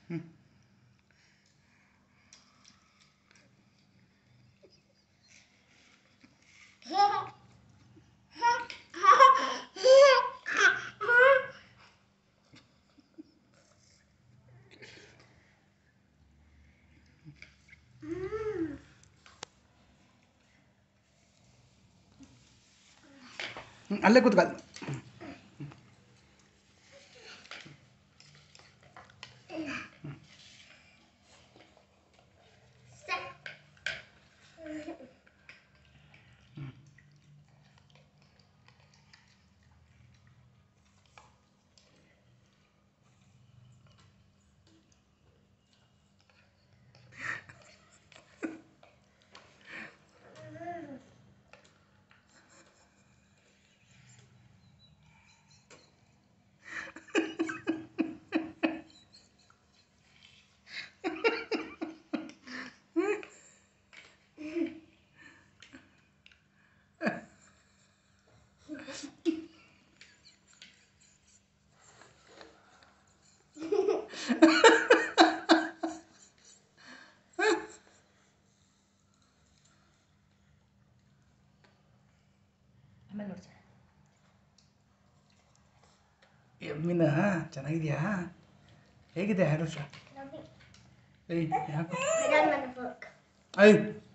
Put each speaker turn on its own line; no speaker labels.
ಹ್ಮ್, ಅಲ್ಲೇ ಕೂತ್ಕ
ಆಮೇಲೆ ನೋಡ್ತಾರೆ
ಎಮ್ಮಿನ ಚೆನ್ನಾಗಿದೆಯಾ ಹೇಗಿದೆ ಹರುಷ ಏಯ್ ಯಾಕೆ
I got him in a book.
I